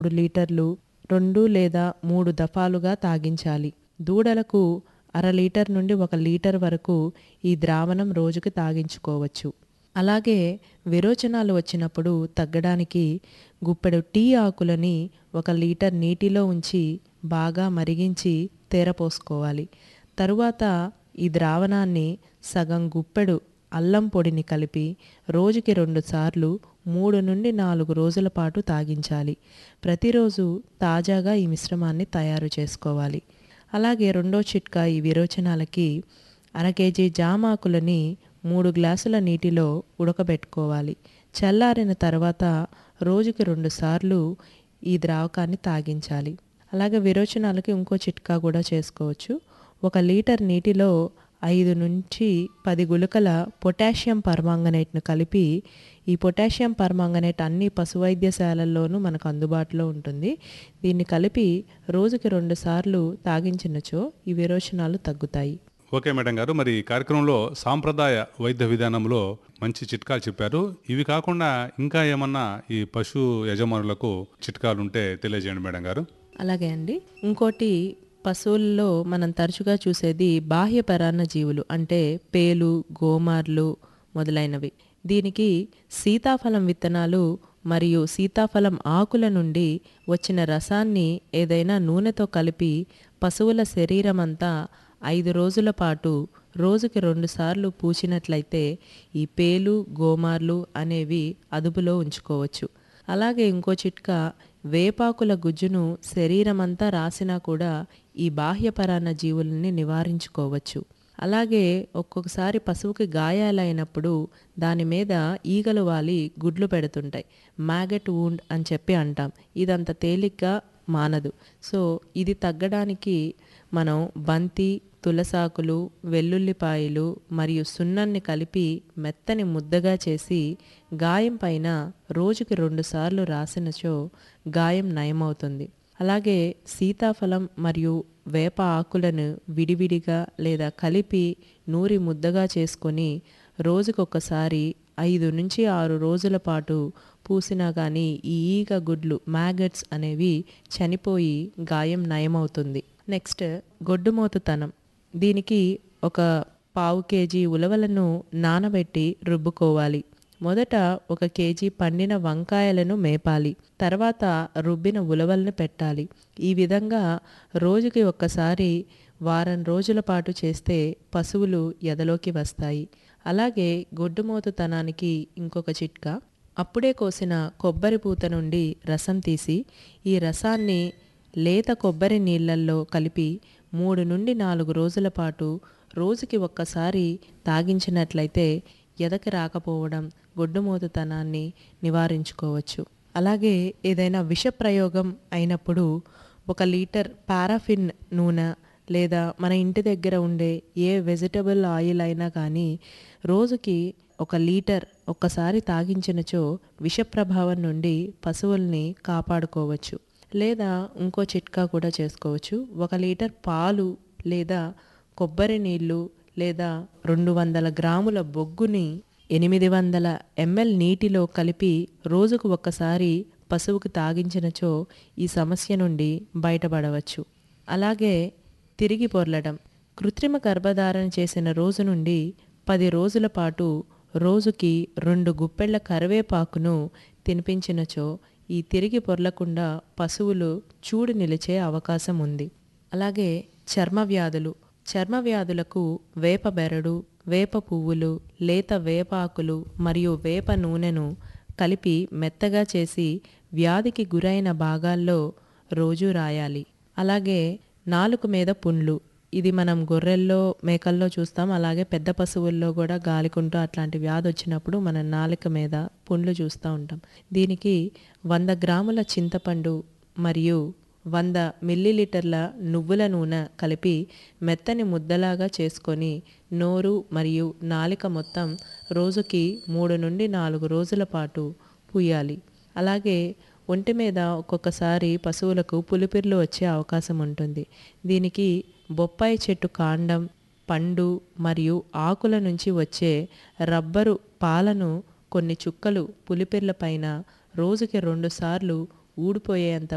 మూడు లీటర్లు రెండు లేదా మూడు దఫాలుగా తాగించాలి దూడలకు అర లీటర్ నుండి ఒక లీటర్ వరకు ఈ ద్రావణం రోజుకి తాగించుకోవచ్చు అలాగే విరోచనాలు వచ్చినప్పుడు తగ్గడానికి గుప్పెడు టీ ఆకులని ఒక లీటర్ నీటిలో ఉంచి బాగా మరిగించి తేరపోసుకోవాలి తరువాత ఈ ద్రావణాన్ని సగం గుప్పెడు అల్లం పొడిని కలిపి రోజుకి రెండుసార్లు మూడు నుండి నాలుగు రోజుల పాటు తాగించాలి ప్రతిరోజు తాజాగా ఈ మిశ్రమాన్ని తయారు చేసుకోవాలి అలాగే రెండో చిట్కా ఈ విరోచనాలకి అర కేజీ జామాకులని మూడు గ్లాసుల నీటిలో ఉడకబెట్టుకోవాలి చల్లారిన తర్వాత రోజుకి రెండుసార్లు ఈ ద్రావకాన్ని తాగించాలి అలాగే విరోచనాలకి ఇంకో చిట్కా కూడా చేసుకోవచ్చు ఒక లీటర్ నీటిలో ఐదు నుంచి పది గుళికల పొటాషియం పర్మాంగనేట్ను కలిపి ఈ పొటాషియం పర్మాంగనేట్ అన్ని పశు వైద్యశాలల్లోనూ మనకు అందుబాటులో ఉంటుంది దీన్ని కలిపి రోజుకి రెండు సార్లు తాగించినచో ఈ విరోచనాలు తగ్గుతాయి ఓకే మేడం గారు మరి ఈ కార్యక్రమంలో సాంప్రదాయ వైద్య విధానంలో మంచి చిట్కాలు చెప్పారు ఇవి కాకుండా ఇంకా ఏమన్నా ఈ పశు యజమానులకు చిట్కాలు ఉంటే తెలియజేయండి మేడం గారు అలాగే అండి ఇంకోటి పశువుల్లో మనం తరచుగా చూసేది బాహ్య పరాన్న జీవులు అంటే పేలు గోమార్లు మొదలైనవి దీనికి సీతాఫలం విత్తనాలు మరియు సీతాఫలం ఆకుల నుండి వచ్చిన రసాన్ని ఏదైనా నూనెతో కలిపి పశువుల శరీరం అంతా ఐదు రోజుల పాటు రోజుకి రెండుసార్లు పూచినట్లయితే ఈ పేలు గోమార్లు అనేవి అదుపులో ఉంచుకోవచ్చు అలాగే ఇంకో చిట్కా వేపాకుల గుజ్జును శరీరమంతా రాసినా కూడా ఈ బాహ్యపరాన్న జీవులని నివారించుకోవచ్చు అలాగే ఒక్కొక్కసారి పశువుకి గాయాలైనప్పుడు దాని మీద ఈగలు వాలి గుడ్లు పెడుతుంటాయి మ్యాగెట్ వూండ్ అని చెప్పి అంటాం ఇదంత తేలిగ్గా మానదు సో ఇది తగ్గడానికి మనం బంతి తులసాకులు వెల్లుల్లిపాయలు మరియు సున్నాన్ని కలిపి మెత్తని ముద్దగా చేసి గాయం పైన రోజుకి రెండుసార్లు రాసినచో గాయం నయమవుతుంది అలాగే సీతాఫలం మరియు వేప ఆకులను విడివిడిగా లేదా కలిపి నూరి ముద్దగా చేసుకొని రోజుకొకసారి ఐదు నుంచి ఆరు రోజుల పాటు పూసినా కానీ ఈ ఈగ గుడ్లు మ్యాగట్స్ అనేవి చనిపోయి గాయం నయమవుతుంది నెక్స్ట్ గొడ్డుమోతుతనం దీనికి ఒక పావు కేజీ ఉలవలను నానబెట్టి రుబ్బుకోవాలి మొదట ఒక కేజీ పండిన వంకాయలను మేపాలి తర్వాత రుబ్బిన ఉలవలను పెట్టాలి ఈ విధంగా రోజుకి ఒక్కసారి వారం రోజుల పాటు చేస్తే పశువులు ఎదలోకి వస్తాయి అలాగే గొడ్డుమోతుతనానికి ఇంకొక చిట్కా అప్పుడే కోసిన కొబ్బరి పూత నుండి రసం తీసి ఈ రసాన్ని లేత కొబ్బరి నీళ్ళల్లో కలిపి మూడు నుండి నాలుగు రోజుల పాటు రోజుకి ఒక్కసారి తాగించినట్లయితే ఎదకి రాకపోవడం గొడ్డుమోతుతనాన్ని నివారించుకోవచ్చు అలాగే ఏదైనా విష ప్రయోగం అయినప్పుడు ఒక లీటర్ పారాఫిన్ నూనె లేదా మన ఇంటి దగ్గర ఉండే ఏ వెజిటబుల్ ఆయిల్ అయినా కానీ రోజుకి ఒక లీటర్ ఒక్కసారి తాగించినచో విష ప్రభావం నుండి పశువుల్ని కాపాడుకోవచ్చు లేదా ఇంకో చిట్కా కూడా చేసుకోవచ్చు ఒక లీటర్ పాలు లేదా కొబ్బరి నీళ్ళు లేదా రెండు వందల గ్రాముల బొగ్గుని ఎనిమిది వందల ఎంఎల్ నీటిలో కలిపి రోజుకు ఒక్కసారి పశువుకు తాగించినచో ఈ సమస్య నుండి బయటపడవచ్చు అలాగే తిరిగి పొర్లడం కృత్రిమ గర్భధారణ చేసిన రోజు నుండి పది రోజుల పాటు రోజుకి రెండు గుప్పెళ్ల కరివేపాకును తినిపించినచో ఈ తిరిగి పొర్లకుండా పశువులు చూడు నిలిచే అవకాశం ఉంది అలాగే చర్మ వ్యాధులు చర్మ వ్యాధులకు వేప బెరడు వేప పువ్వులు లేత వేపాకులు మరియు వేప నూనెను కలిపి మెత్తగా చేసి వ్యాధికి గురైన భాగాల్లో రోజు రాయాలి అలాగే నాలుక మీద పుండ్లు ఇది మనం గొర్రెల్లో మేకల్లో చూస్తాం అలాగే పెద్ద పశువుల్లో కూడా గాలికుంటూ అట్లాంటి వ్యాధి వచ్చినప్పుడు మన నాలుక మీద పుండ్లు చూస్తూ ఉంటాం దీనికి వంద గ్రాముల చింతపండు మరియు వంద మిల్లీలీటర్ల నువ్వుల నూనె కలిపి మెత్తని ముద్దలాగా చేసుకొని నోరు మరియు నాలిక మొత్తం రోజుకి మూడు నుండి నాలుగు రోజుల పాటు పూయాలి అలాగే ఒంటి మీద ఒక్కొక్కసారి పశువులకు పులిపిర్లు వచ్చే అవకాశం ఉంటుంది దీనికి బొప్పాయి చెట్టు కాండం పండు మరియు ఆకుల నుంచి వచ్చే రబ్బరు పాలను కొన్ని చుక్కలు పులిపిర్ల పైన రోజుకి రెండుసార్లు ఊడిపోయేంత